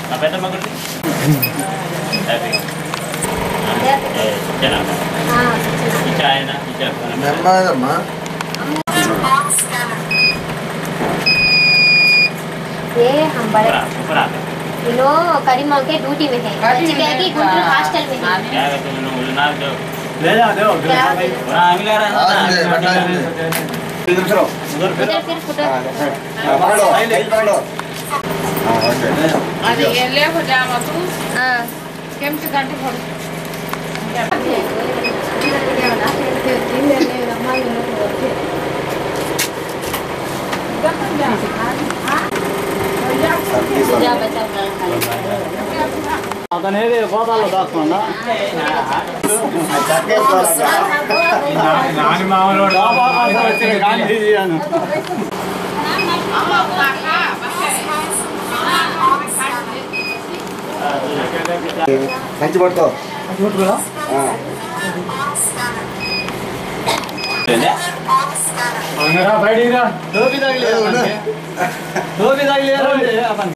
ఆ పెద్ద మగటి హ్యాపీగా ఇచ్చానా ఇచ్చా ఆయన ఇచ్చా నెమ్మదమ్మా ये हम बड़े ऊपर आते ये लोग करीमा के ड्यूटी में है बच्चे क्या है कि गुंटूर हॉस्टल में है क्या कहते हैं लोग ना जो क्या ना मिला रहा ఆగింది, है పెట్టాలి. उधर पे उधर फिर फुटर అది వెళ్ళే జామకు हाँ ಕೆಂಪು ಗಂಟೆ ಕೊಡು जा बचा అతనేది గోదాల్లో దాచుకున్నా గాంధీజీ అని మంచి పట్టుకో అంగరా బయటికి రా టోపీ తగిలేదు అతనికి. టోపీ తగిలేదు అంటే అతను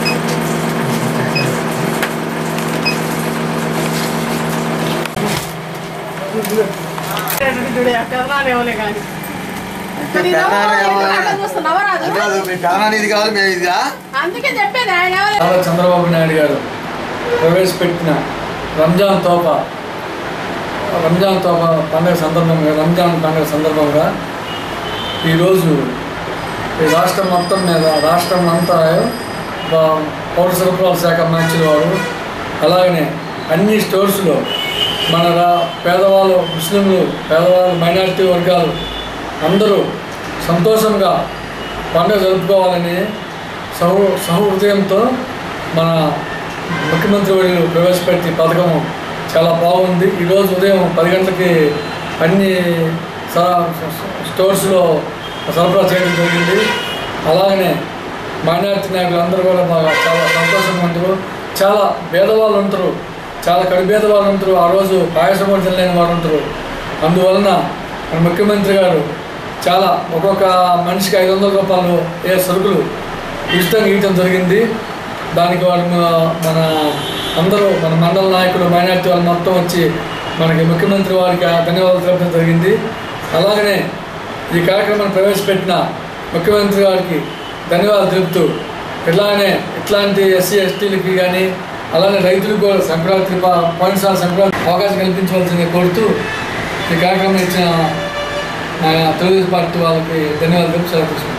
చూస్తున్నావా రాజు అంటే అది మీ కారణాన్ని ఇది కావాలి మేము ఇదిగా అందుకే చెప్పేది ఆయన ఎవరు నారా చంద్రబాబు నాయుడు గారు ప్రవేశపెట్టిన రంజాన్ తోప రంజాన్ తోప పండుగ సందర్భంగా రంజాన్ పండుగ సందర్భంగా ఈరోజు ఈ రాష్ట్రం మొత్తం మీద రాష్ట్రం అంతా వా- పౌర సరఫరాల శాఖ మంత్రుల వారు అలాగనే అన్ని స్టోర్స్లో మన రా పేదవాళ్ళు ముస్లింలు పేదవాళ్ళు మైనారిటీ వర్గాలు అందరూ సంతోషంగా పండుగ జరుపుకోవాలని సహృ సహృదయంతో మన ముఖ్యమంత్రి వర్యులు ప్రవేశపెట్టి పథకం చాలా బాగుంది ఈరోజు ఉదయం పది గంటలకి అన్ని స- స్టోర్స్లో సరఫరా చేయడం జరిగింది అలాగనే మైనారిటీ నాయకులు అందరూ కూడా బాగా చాలా సంతోషంగా ఉంటారు చాలా భేదవాళ్ళు ఉంటారు చాలా కడిభేద వాళ్ళు ఉంటారు ఆ రోజు పాయసం కూడా తినలేని వారు ఉంటారు అందువలన మన ముఖ్యమంత్రి గారు చాలా ఒక్కొక్క మనిషికి ఐదు వందల రూపాయలు ఏ సరుకులు ఉచితంగా ఇవ్వడం జరిగింది దానికి వాళ్ళు మన- మన అందరూ మన మండల నాయకులు మైనార్టీ వాళ్ళు మొత్తం వచ్చి మనకి ముఖ్యమంత్రి వారికి ఆ ధన్యవాదాలు తెలపడం జరిగింది అలాగనే ఈ కార్యక్రమాన్ని ప్రవేశపెట్టిన ముఖ్యమంత్రి గారికి ధన్యవాదాలు తెలుపుతూ ఇట్లానే ఇట్లాంటి ఎస్సీ ఎస్టీలకి కానీ అలానే రైతులకు కూడా సంక్రాంతి ప- పోయినసారి సంక్రాంతి అవకాశం కల్పించవలసింది కోరుతూ ఈ కార్యక్రమం ఇచ్చిన మన తెలుగుదేశం పార్టీ వాళ్ళకి ధన్యవాదాలు తెలుపు సెలవు తీసుకుంటాను